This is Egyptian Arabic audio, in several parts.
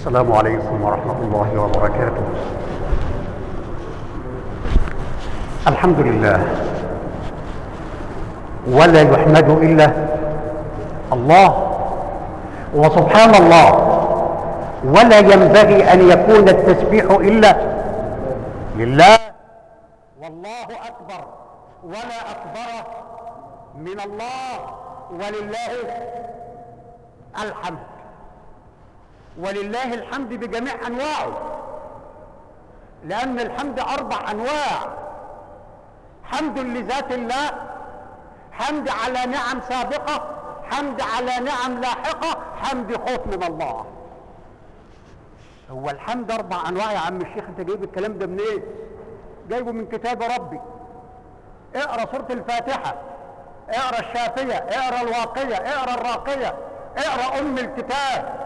السلام عليكم ورحمة الله وبركاته الحمد لله ولا يحمد إلا الله وسبحان الله ولا ينبغي أن يكون التسبيح إلا لله والله أكبر ولا أكبر من الله ولله الحمد ولله الحمد بجميع انواعه لان الحمد اربع انواع حمد لذات الله حمد على نعم سابقه حمد على نعم لاحقه حمد خوف من الله هو الحمد اربع انواع يا عم الشيخ انت جايب الكلام ده منين إيه؟ جايبه من كتاب ربي اقرا سوره الفاتحه اقرا الشافيه اقرا الواقيه اقرا الراقيه اقرا ام الكتاب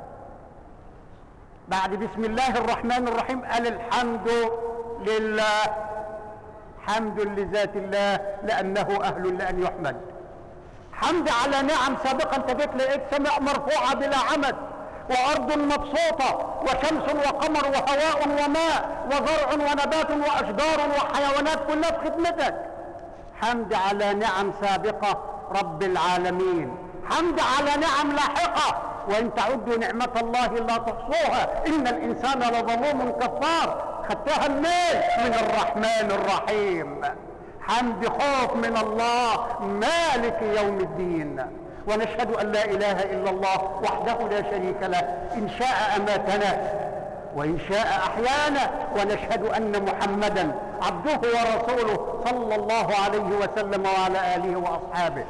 بعد بسم الله الرحمن الرحيم قال الحمد لله حمد لذات الله لانه اهل لان يحمد حمد على نعم سابقا انت جيت لقيت سماء مرفوعه بلا عمد وارض مبسوطه وشمس وقمر وهواء وماء وزرع ونبات واشجار وحيوانات كلها في خدمتك حمد على نعم سابقه رب العالمين حمد على نعم لاحقه وان تعدوا نعمه الله لا تحصوها ان الانسان لظلوم كفار خدتها منين من الرحمن الرحيم حمد خوف من الله مالك يوم الدين ونشهد ان لا اله الا الله وحده لا شريك له ان شاء اماتنا وان شاء احيانا ونشهد ان محمدا عبده ورسوله صلى الله عليه وسلم وعلى اله واصحابه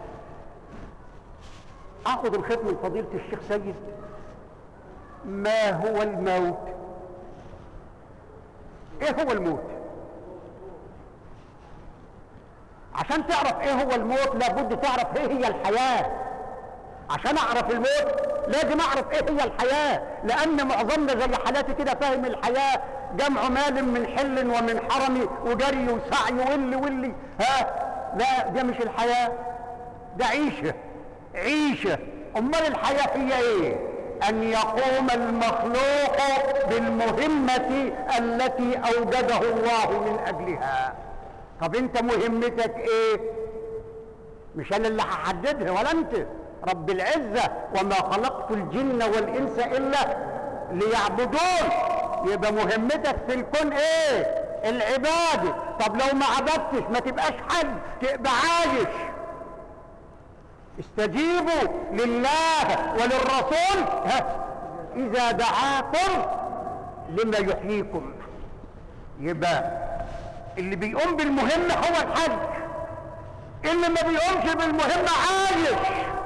اخذ الخط من فضيله الشيخ سيد ما هو الموت ايه هو الموت عشان تعرف ايه هو الموت لابد تعرف ايه هي الحياه عشان اعرف الموت لازم اعرف ايه هي الحياه لان معظمنا زي حالاتي كده فاهم الحياه جمع مال من حل ومن حرم وجري وسعي واللي واللي ها لا ده مش الحياه ده عيشه عيشه امال الحياه هي ايه ان يقوم المخلوق بالمهمه التي اوجده الله من اجلها طب انت مهمتك ايه مش انا اللي هحددها ولا انت رب العزه وما خلقت الجن والانس الا ليعبدون يبقى مهمتك في الكون ايه العباده طب لو ما عبدتش ما تبقاش حد تبقى عايش استجيبوا لله وللرسول ها اذا دعاكم لما يحييكم يبقى اللي بيقوم بالمهمة هو الحج اللي ما بيقومش بالمهمة عايش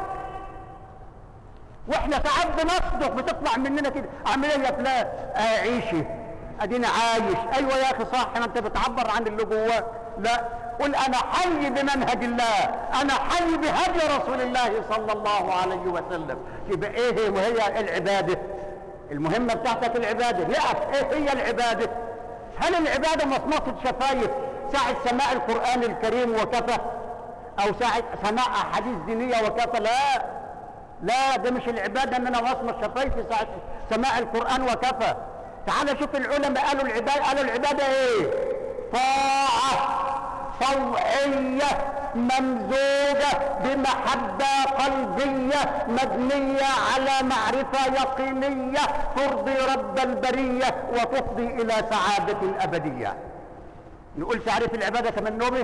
واحنا ساعات بنصدق بتطلع مننا كده اعمل ايه يا فلان اعيشي ادينا عايش ايوه يا اخي صح ما انت بتعبر عن اللي جواك لا قل انا حي بمنهج الله انا حي بهدي رسول الله صلى الله عليه وسلم يبقى ايه وهي العباده المهمه بتاعتك العباده لا ايه هي العباده هل العباده مصمصه شفايف ساعه سماع القران الكريم وكفى او ساعه سماع احاديث دينيه وكفى لا لا ده مش العباده ان انا مصمص شفايفي ساعه سماع القران وكفى تعال شوف العلماء قالوا العباده قالوا العباده ايه طاعه طوعية ممزوجة بمحبة قلبية مبنية على معرفة يقينية ترضي رب البرية وتفضي إلى سعادة أبدية نقول تعريف العبادة تمنبه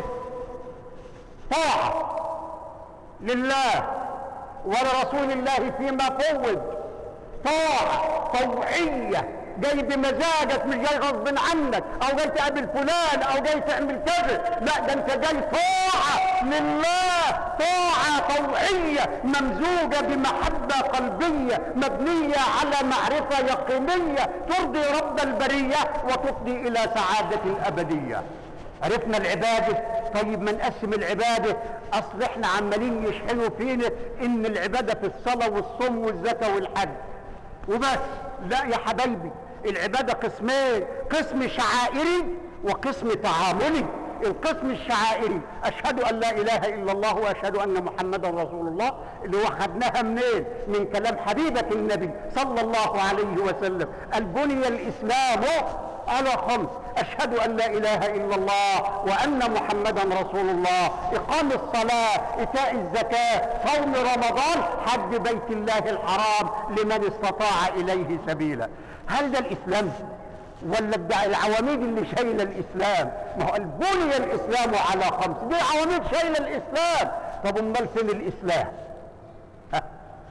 طاعة لله ولرسول الله فيما فوض طاعة طوعية جاي بمزاجك مش جاي غصب عنك او جاي تقابل فلان او جاي تعمل كذا لا ده انت جاي طاعة لله طاعة طوعية ممزوجة بمحبة قلبية مبنية على معرفة يقينية ترضي رب البرية وتفضي الى سعادة الابدية عرفنا العبادة طيب ما نقسم العبادة اصل احنا عمالين يشحنوا فينا ان العبادة في الصلاة والصوم والزكاة والحج وبس لا يا حبايبي العبادة قسمين قسم شعائري وقسم تعاملي القسم الشعائري اشهد ان لا اله الا الله واشهد ان محمدا رسول الله اللي هو خدناها منين من كلام حبيبه النبي صلى الله عليه وسلم قال بني الاسلام على خمس اشهد ان لا اله الا الله وان محمدا رسول الله اقام الصلاه ايتاء الزكاه صوم رمضان حج بيت الله الحرام لمن استطاع اليه سبيلا هل ده الاسلام ولا الدع- العواميد اللي شايله الاسلام ما هو قال بني الاسلام على خمس دي عواميد شايله الاسلام طب امال فين الاسلام ها؟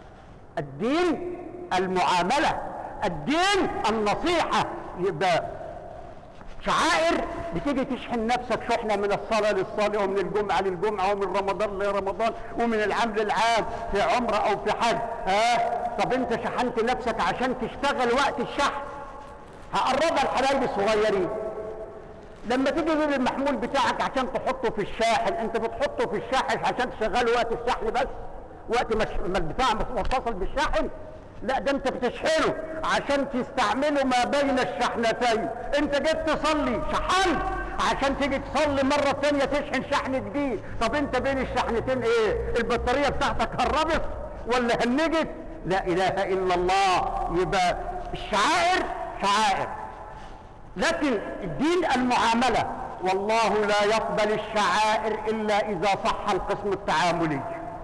الدين المعامله الدين النصيحه يبقى شعائر بتيجي تشحن نفسك شحنه من الصلاه للصلاه ومن الجمعه للجمعه ومن رمضان لرمضان ومن العام للعام في عمره او في حج ها طب انت شحنت نفسك عشان تشتغل وقت الشحن هقربها لحبايبي الصغيرين لما تيجي تجيب المحمول بتاعك عشان تحطه في الشاحن انت بتحطه في الشاحن عشان تشغله وقت الشحن بس وقت ما الش- ما البتاع متصل بالشاحن لا ده انت بتشحنه عشان تستعمله ما بين الشحنتين انت جيت تصلي شحنت عشان تيجي تصلي مرة تانية تشحن شحن جديد طب انت بين الشحنتين ايه البطارية بتاعتك هربت ولا هنجت لا اله الا الله يبقى الشعائر شعائر لكن الدين المعاملة والله لا يقبل الشعائر إلا إذا صح القسم التعاملي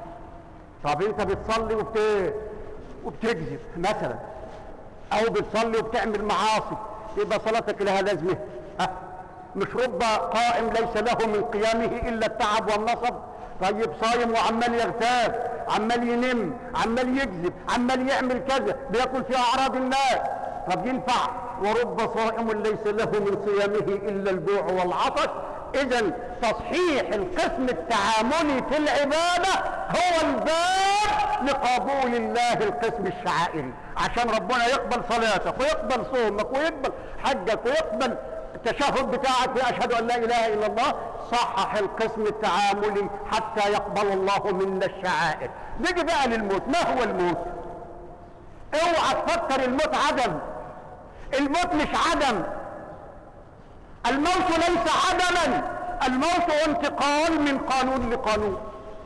طب أنت بتصلي وبت... وبتكذب مثلا أو بتصلي وبتعمل معاصي يبقى صلاتك لها لازمة ها؟ مش رب قائم ليس له من قيامه إلا التعب والنصب طيب صايم وعمال يغتاب عمال ينم عمال يكذب عمال يعمل كذا بياكل في أعراض الناس طب ينفع ورب صائم ليس له من صيامه الا الجوع والعطش اذا تصحيح القسم التعاملي في العباده هو الباب لقبول الله القسم الشعائري عشان ربنا يقبل صلاتك ويقبل صومك ويقبل حجك ويقبل التشهد بتاعك باشهد ان لا اله الا الله صحح القسم التعاملي حتى يقبل الله منا الشعائر نيجي بقى للموت ما هو الموت اوعى تفكر الموت عدم الموت مش عدم الموت ليس عدما الموت انتقال من قانون لقانون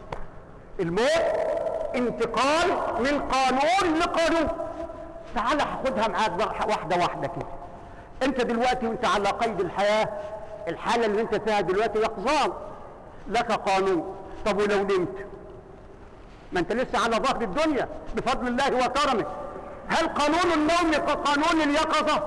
الموت انتقال من قانون لقانون تعال هاخدها معاك بقى واحده واحده كده انت دلوقتي وانت على قيد الحياه الحاله اللي انت فيها دلوقتي يقظان لك قانون طب ولو نمت ما انت لسه على ظهر الدنيا بفضل الله وكرمه هل قانون النوم كقانون اليقظة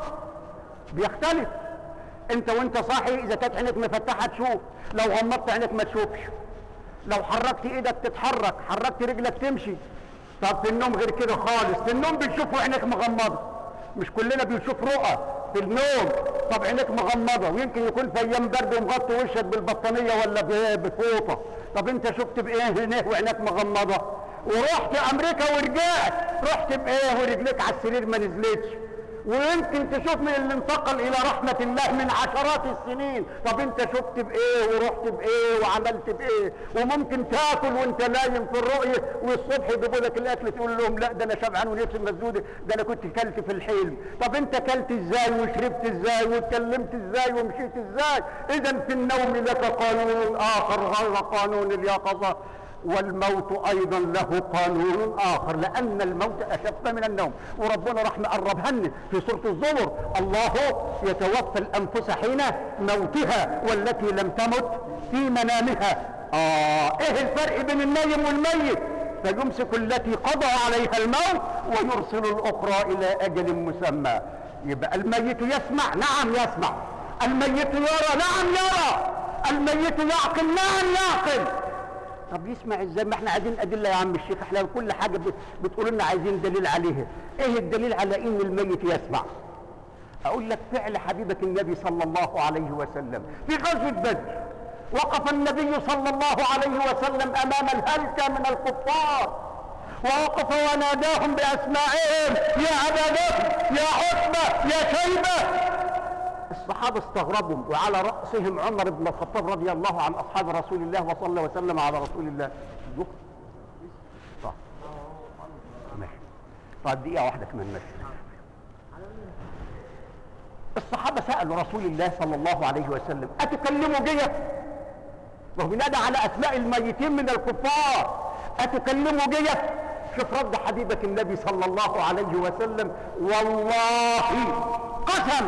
بيختلف انت وانت صاحي اذا كانت عينك مفتحة تشوف لو غمضت عينك ما تشوفش لو حركت ايدك تتحرك حركت رجلك تمشي طب في النوم غير كده خالص في النوم بنشوف وعينك مغمضة مش كلنا بنشوف رؤى في النوم طب عينك مغمضة ويمكن يكون في ايام برد ومغطي وشك بالبطانية ولا ب- بفوطة طب انت شفت بايه هنا وعينك مغمضة ورحت امريكا ورجعت رحت بايه ورجليك على السرير ما نزلتش ويمكن تشوف من اللي انتقل الى رحمة الله من عشرات السنين طب انت شفت بايه ورحت بايه وعملت بايه وممكن تاكل وانت نايم في الرؤية والصبح يجيبوا لك الاكل تقول لهم لا ده انا شبعان ونفسي مسدودة ده انا كنت كلت في الحلم طب انت كلت ازاي وشربت ازاي واتكلمت ازاي ومشيت ازاي اذا في النوم لك قانون اخر غير قانون اليقظة والموت ايضا له قانون اخر لان الموت اشد من النوم وربنا راح مقربها لنا في سوره الزمر الله يتوفى الانفس حين موتها والتي لم تمت في منامها اه ايه الفرق بين النايم والميت فيمسك التي قضى عليها الموت ويرسل الاخرى الى اجل مسمى يبقى الميت يسمع نعم يسمع الميت يرى نعم يرى الميت يعقل نعم يعقل طب يسمع ازاي ما احنا عايزين ادله يا عم الشيخ احنا كل حاجه بت- بتقول لنا عايزين دليل عليها ايه الدليل على ان الميت يسمع اقول لك فعل حبيبه النبي صلى الله عليه وسلم في غزوه بدر وقف النبي صلى الله عليه وسلم امام الهلكه من الكفار ووقف وناداهم باسمائهم يا ابا بكر يا عتبه يا شيبه الصحابة استغربوا وعلى رأسهم عمر بن الخطاب رضي الله عن أصحاب رسول الله وصلى الله وسلم على رسول الله دكتور طيب ماشي طيب دقيقة واحدة كمان ماشي الصحابة سألوا رسول الله صلى الله عليه وسلم أتكلموا جية وهو بينادى على أسماء الميتين من الكفار أتكلموا جية شوف رد حبيبك النبي صلى الله عليه وسلم والله قسم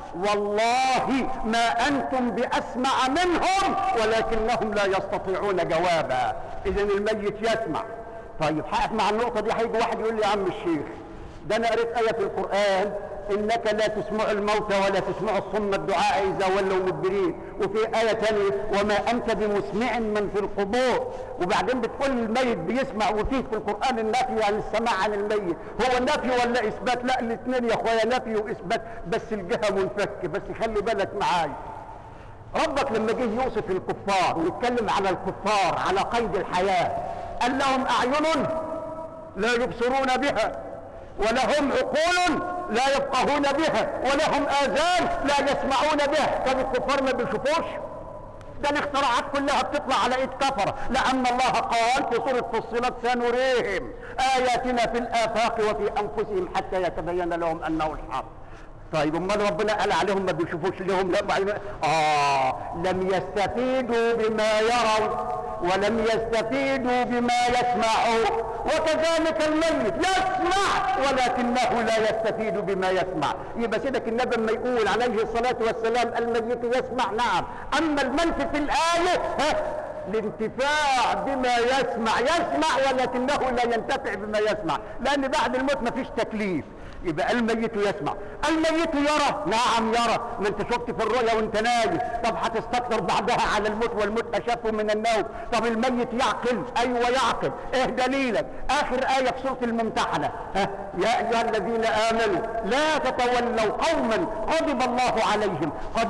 والله ما أنتم بأسمع منهم ولكنهم لا يستطيعون جوابا إذا الميت يسمع طيب هقف مع النقطة دي هيجي واحد يقول لي يا عم الشيخ ده أنا قريت آية في القرآن إنك لا تسمع الموتى ولا تسمع الصم الدعاء إذا ولوا مدبرين وفي آية تانية وما أنت بمسمع من في القبور وبعدين بتقول الميت بيسمع وفيه في القرآن النفي عن السماع عن الميت هو نفي ولا إثبات لا الاثنين يا أخويا نفي وإثبات بس الجهة منفكة بس خلي بالك معايا ربك لما جه يوصف الكفار ويتكلم على الكفار على قيد الحياة قال لهم أعين لا يبصرون بها ولهم عقول لا يفقهون بها ولهم آذان لا يسمعون بها طب الكفار ما بيشوفوش ده الاختراعات كلها بتطلع على ايد كفره لان الله قال في سوره فصلت سنريهم اياتنا في الافاق وفي انفسهم حتى يتبين لهم انه الحق طيب امال ربنا قال عليهم ما بيشوفوش لهم لا اه لم يستفيدوا بما يروا ولم يستفيدوا بما يسمعوا وكذلك الميت يسمع ولكنه لا يستفيد بما يسمع يبقى سيدك النبي لما يقول عليه الصلاة والسلام الميت يسمع نعم أما المنفي في الآية ها الانتفاع بما يسمع يسمع ولكنه لا ينتفع بما يسمع لأن بعد الموت ما فيش تكليف يبقى الميت يسمع الميت يرى نعم يرى ما انت شفت في الرؤيا وانت نايم طب هتستكثر بعدها على الموت والموت اشف من النوم طب الميت يعقل ايوه يعقل ايه دليلك اخر ايه في سوره الممتحنه ها يا ايها الذين امنوا لا تتولوا قوما غضب الله عليهم قد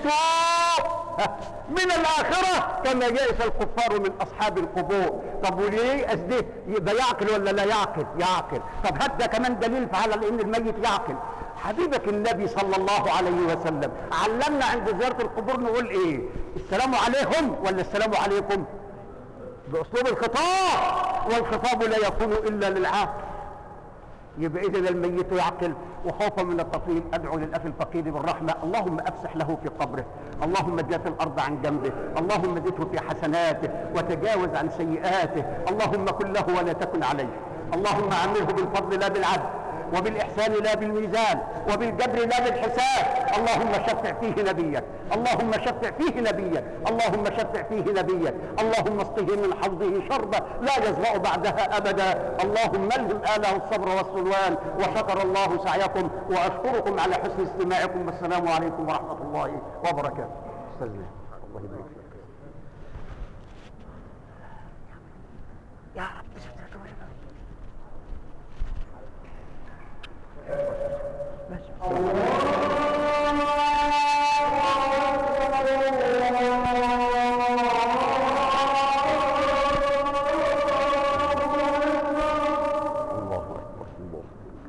يئسوا من الآخرة كما يئس الكفار من أصحاب القبور طب وليه ييأس ده يبقى يعقل ولا لا يعقل يعقل طب هات ده كمان دليل على ان الميت يعقل حبيبك النبي صلى الله عليه وسلم علمنا عند زيارة القبور نقول ايه السلام عليهم ولا السلام عليكم بأسلوب الخطاب والخطاب لا يكون إلا للعاقل يبقى اذا الميت يعقل وخوفا من التطويل ادعو للاخ الفقير بالرحمه اللهم افسح له في قبره اللهم جاف الارض عن جنبه اللهم زده في حسناته وتجاوز عن سيئاته اللهم كن له ولا تكن عليه اللهم عامله بالفضل لا بالعدل وبالإحسان لا بالميزان وبالجبر لا بالحساب اللهم شفع فيه نبيك اللهم شفع فيه نبيك اللهم شفع فيه نبيك اللهم اسقه من حوضه شربة لا يزرع بعدها أبدا اللهم الهم آله الصبر والسلوان وشكر الله سعيكم وأشكركم على حسن استماعكم والسلام عليكم ورحمة الله وبركاته استاذنا الله يبارك فيك يا رب الله أكبر الله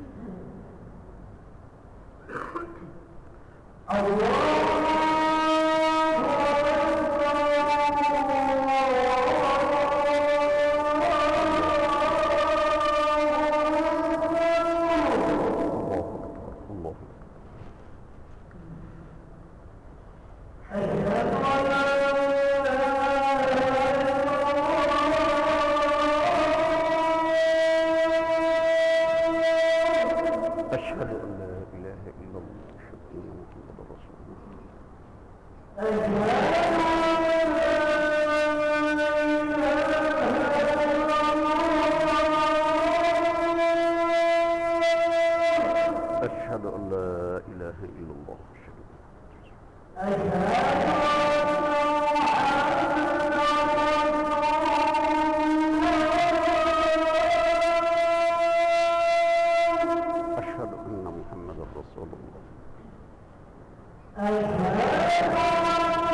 الله أكبر الله أكبر أشهد أن لا إله إلا الله أشهد أن محمدا رسول الله أشهد أن لا إله إلا الله أشهد أن محمداً رسول الله. أشهد أن محمدا رسول الله